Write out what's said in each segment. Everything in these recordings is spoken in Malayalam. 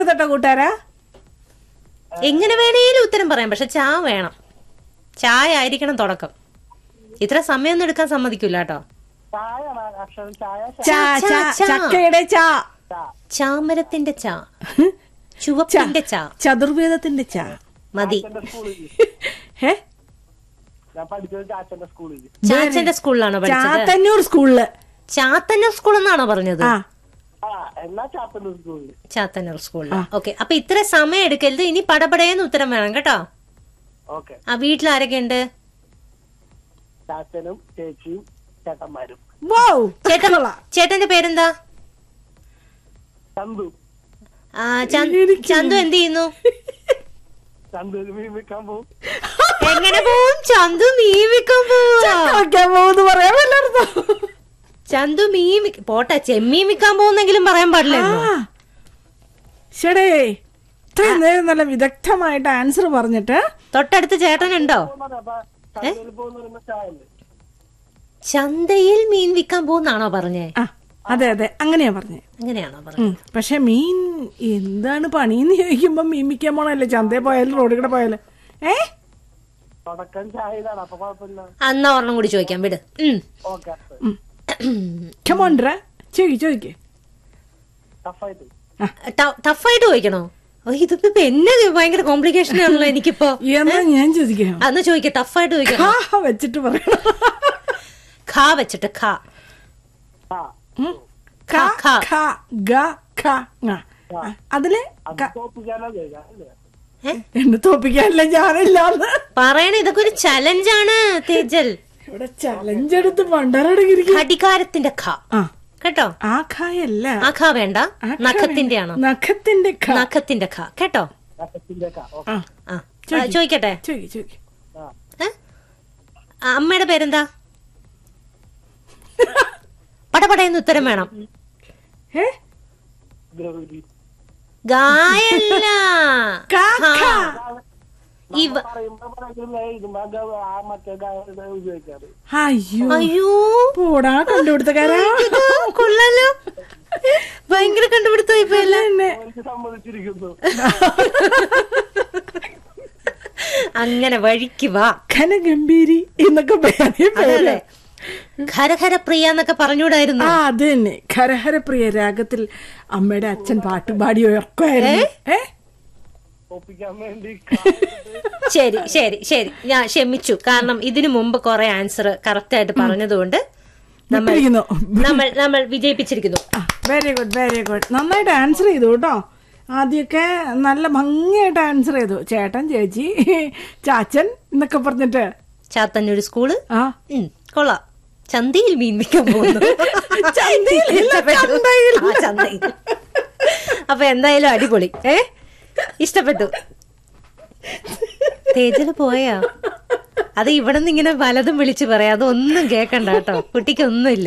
തൊട്ട കൂട്ടുകാരാ എങ്ങനെ വേണേലും ഉത്തരം പറയാം പക്ഷെ ചാ വേണം ചായ ആയിരിക്കണം തുടക്കം ഇത്ര സമയമൊന്നും എടുക്കാൻ സമ്മതിക്കൂല കേട്ടോ ചായ അക്ഷരം ചായ ചാ ചാ ചാ. ചക്കയുടെ ചാ ചാമരത്തിന്റെ ചാ ചുവപ്പിന്റെ ചാ ചതുർവേദത്തിന്റെ ചാ മതി ചാച്ചന്റെ സ്കൂളിൽ ഹേ ഞാൻ പഠിച്ചത് ചാച്ചന്റെ സ്കൂളിൽ ചാച്ചന്റെ സ്കൂളിലാണോ പഠിച്ചത് ചാത്തന്നൂർ സ്കൂളില് ചാത്തന്നൂർ സ്കൂൾ എന്നാണോ പറഞ്ഞത് ആ ആ എന്നാ ചാത്തന്റെ സ്കൂളിൽ ചാത്തന്നൂർ സ്കൂളിൽ ഓക്കെ അപ്പൊ ഇത്ര സമയം എടുക്കരുത് ഇനി പടപടയെന്ന് ഉത്തരം വേണം കേട്ടോ ഓക്കെ ആ വീട്ടിൽ ആരൊക്കെ ഉണ്ട് ചാച്ചനും ചേച്ചിയും ചേട്ടന്മാരും വൗ ചേട്ടൻ ചേട്ടന്റെ പേരെന്താ ചന്തു ആ, ചന്ത്- ചന്തു എന്ത് ചെയ്യുന്നു ചന്തു മീൻ വിൽക്കാൻ പോകും എങ്ങനെ പോവും ചന്തു മീൻ വിൽക്കാൻ പോവാ കളിക്കാൻ പോകുന്നു പറയാൻ വല്ലായിരുന്നോ ചന്തു മീൻ വിക്ക- പോട്ടെ ചെമ്മീൻ വിൽക്കാൻ പോകുന്നെങ്കിലും പറയാൻ പാടില്ലായിരുന്നു ആ ശടേ ഇത്രയും നേരം നല്ല വിദഗ്ധമായിട്ട് ആൻസർ പറഞ്ഞിട്ട് തൊട്ടടുത്ത് ചേട്ടനുണ്ടോ പോകുന്നത് അപ്പൊ ചന്തയിൽ പോകുന്ന പറയുമ്പോ ചായ ഉണ്ട് ചന്തയിൽ മീൻ വിൽക്കാൻ പോകുന്നാണോ പറഞ്ഞേ ആ അതെ അതെ അങ്ങനെയാ പറഞ്ഞേ അങ്ങനെയാണോ പറഞ്ഞത് ഉം. പക്ഷെ മീൻ എന്താണ് പണിന്ന് ചോദിക്കുമ്പോ മീൻ വിൽക്കാൻ പോണല്ലേ ചന്തയിൽ പോയാലും റോഡിൽ കൂടെ പോയാലും ഏ തുടക്കം ചായയിലാണ് അപ്പൊ കുഴപ്പമില്ല അന്നാ ഒരെണ്ണം കൂടി ചോദിക്കാം വിട് ഉം. ഓക്കെ കമോണ്ട്ര ചോദിക്ക് ചോദിക്ക് ടഫായിട്ട് ട- ടഫായിട്ട് ചോദിക്കണോ ഓ, ഇതിപ്പോ ഇപ്പൊ എന്നെ ഭയങ്കര കോംപ്ലിക്കേഷൻ ആണല്ലോ എനിക്കിപ്പോ എന്നാ ഞാൻ ചോദിക്കാം അന്ന് ചോദിക്കാം ടഫായിട്ട് ചോദിക്കണം ഹാ വെച്ചിട്ട് പറയണം ഖാ വെച്ചിട്ട് ഖാ ആ ഉം. ഖ, ഖ. ഖ, ഗ, ഖ, ങ. അതില് അത് തോപ്പിക്കാനാ ചോദിക്കാം അല്ലേ എന്നെ തോപ്പിക്കാനില്ല ഞാനില്ലാന്ന് പറയണ ഇതൊക്കെ ഒരു ചലഞ്ചാണ് തേജൽ ഇവിടെ ചലഞ്ച് എടുത്ത് പണ്ടരടങ്ങിയിരിക്കും ഘടികാരത്തിന്റെ ഖ ആ കേട്ടോ ആ ഖയല്ല ആ ഖ വേണ്ട ആ ഖ നഖത്തിന്റെ ആണോ നഖത്തിന്റെ ഖ നഖത്തിന്റെ ഖ കേട്ടോ നഖത്തിന്റെ കാ ഓക്കെ ആ ആ ആ, ചോദിക്കട്ടെ ചോദിക്ക് ചോദിക്ക് ആ ഏ? ആ, അമ്മയുടെ പേരെന്താ പടപടയെന്ന് ഉത്തരം വേണം ഏ ഗൗരി ഗായല്ല ക, ഖ. ഇവ പറയുമ്പോ പറയുമ്പോ എഴുതുമ്പോ ഗ- ആ മറ്റേ ഗായകരുടെ ഉപയോഗിക്കാറ് അയ്യോ അയ്യോ പോടാ കണ്ടുപിടുത്തക്കാരാ ഇത് കൊള്ളാലോ ഭയങ്കര കണ്ടുപിടുത്തം ഇപ്പൊ എല്ലാം എന്നെ എനിക്ക് സമ്മതിച്ചിരിക്കുന്നു അങ്ങനെ വഴിക്ക് വാ ഘനഗംഭീരി എന്നൊക്കെ പറയാനേ അതെ പേര് അതെ ഖരഖര പ്രിയ എന്നൊക്കെ പറഞ്ഞുകൂടായിരുന്നു ആ അത് തന്നെ ഖരഹരപ്രിയ രാഗത്തിൽ അമ്മയുടെ അച്ഛൻ പാട്ടുപാടി ഉയർക്കുമായിരുന്നു ഏ തോപ്പിക്കാൻ വേണ്ടി ശരി ശരി ശരി ഞാൻ ക്ഷമിച്ചു കാരണം ഇതിനു മുമ്പ് കുറെ ആൻസർ കറക്റ്റ് ആയിട്ട് പറഞ്ഞതുകൊണ്ട് നമ്മൾ വിട്ടിരിക്കുന്നു നമ്മൾ നമ്മൾ വിജയിപ്പിച്ചിരിക്കുന്നു വെരി ഗുഡ് വെരി ഗുഡ് നന്നായിട്ട് ആൻസർ ചെയ്തു കേട്ടോ ആദ്യമൊക്കെ നല്ല ഭംഗിയായിട്ട് ആൻസർ ചെയ്തു ചേട്ടൻ ചേച്ചി ചാച്ചൻ എന്നൊക്കെ പറഞ്ഞിട്ട് ചാത്തന്നൂർ സ്കൂള് ആ ഉം, കൊള്ളാം ചന്തയിൽ മീൻ വിൽക്കാൻ പോകുന്നു ചന്തയിലല്ല, ഇഷ്ടപ്പെട്ടു. ചന്തയിൽ. ആ, ചന്തയിൽ അപ്പൊ എന്തായാലും അടിപൊളി ഏ ഇഷ്ടപ്പെട്ടു തേജല് പോയാ അത് ഇവിടെ നിന്ന് ഇങ്ങനെ പലതും വിളിച്ചു പറയാം അതൊന്നും കേക്കണ്ട കേട്ടോ കുട്ടിക്ക് ഒന്നുമില്ല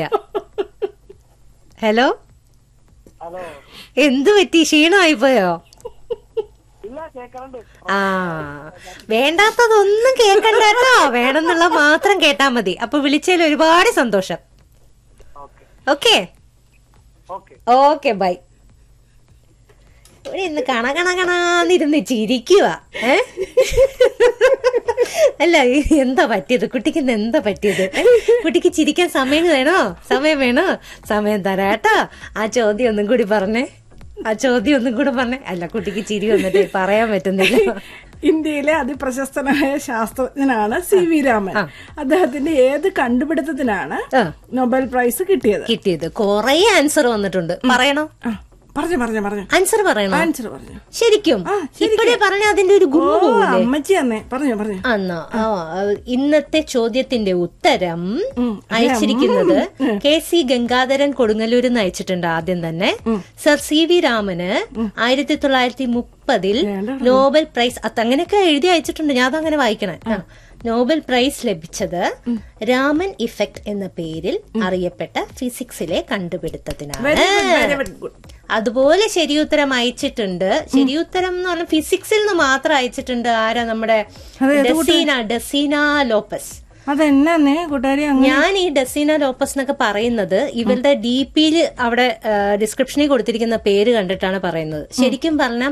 ഹലോ ഹലോ എന്തു പറ്റി ക്ഷീണമായി പോയോ ഇല്ല കേക്കണുണ്ട് ആ വേണ്ടാത്തതൊന്നും കേക്കണ്ട കേട്ടോ വേണമെന്നുള്ള മാത്രം കേട്ടാ മതി അപ്പൊ വിളിച്ചതിൽ ഒരുപാട് സന്തോഷം okay okay okay okay bye ഇവിടെ ഇന്ന് കണ കണ കണാന്നിരുന്ന് ചിരിക്കുക ഏ അല്ല ഈ എന്താ പറ്റിയത് കുട്ടിക്ക് ഇന്ന് എന്താ പറ്റിയത് ഏ? കുട്ടിക്ക് ചിരിക്കാൻ സമയം വേണോ സമയം വേണോ സമയം തരാട്ടോ ആ ചോദ്യം ഒന്നും കൂടി പറഞ്ഞേ ആ ചോദ്യം ഒന്നും കൂടി പറഞ്ഞേ അല്ല കുട്ടിക്ക് ചിരി വന്നിട്ട് പറയാൻ പറ്റുന്നില്ല ഇന്ത്യയിലെ അതിപ്രശസ്തനായ ശാസ്ത്രജ്ഞനാണ് സി വി രാമൻ അദ്ദേഹത്തിന്റെ ഏത് കണ്ടുപിടുത്തത്തിനാണ് ആ നൊബൽ പ്രൈസ് കിട്ടിയത് കിട്ടിയത് കൊറേ ആൻസർ വന്നിട്ടുണ്ട് പറയണോ ആ, പറഞ്ഞു പറഞ്ഞു പറഞ്ഞു ആൻസർ പറയണോ ആൻസർ പറഞ്ഞു ശരിക്കും ഇപ്പഴേ പറഞ്ഞ അതിന്റെ ഒരു ഓ ഗുണം പോവില്ലേ അമ്മച്ചി തന്നെ പറഞ്ഞു പറഞ്ഞു അന്നാ ആ, ഇന്നത്തെ ചോദ്യത്തിന്റെ ഉത്തരം ഉം. അയച്ചിരിക്കുന്നത് കെ സി ഗംഗാധരൻ കൊടുങ്ങല്ലൂരിൽ നിന്ന് അയച്ചിട്ടുണ്ട് ആദ്യം തന്നെ സർ സി വി രാമന് ആയിരത്തി തൊള്ളായിരത്തി മുപ്പതിൽ നോബൽ പ്രൈസ് അത് അങ്ങനെയൊക്കെ എഴുതി അയച്ചിട്ടുണ്ട് ഞാൻ അതങ്ങനെ വായിക്കണേ ആ. നോബൽ പ്രൈസ് ലഭിച്ചത് രാമൻ ഇഫക്റ്റ് എന്ന പേരിൽ അറിയപ്പെട്ട ഫിസിക്സിലെ കണ്ടുപിടുത്തത്തിനാണ് വെരി വെരി ഗുഡ് അതുപോലെ ശരിയുത്തരം അയച്ചിട്ടുണ്ട് ശരിയുത്തരം എന്ന് പറഞ്ഞാൽ ഫിസിക്സിൽ നിന്ന് മാത്രം അയച്ചിട്ടുണ്ട് ആരാ നമ്മുടെ ഡെസീന ഡെസീന ലോപ്പസ് അതെന്നെ കൂട്ടുകാരി അങ്ങനെ ഞാൻ ഈ ഡെസീന ലോപ്പസ് എന്നൊക്കെ പറയുന്നത് ഇവരുടെ ഡി പിയിൽ അവിടെ ഡിസ്ക്രിപ്ഷനിൽ കൊടുത്തിരിക്കുന്ന പേര് കണ്ടിട്ടാണ് പറയുന്നത് ശരിക്കും പറഞ്ഞാൽ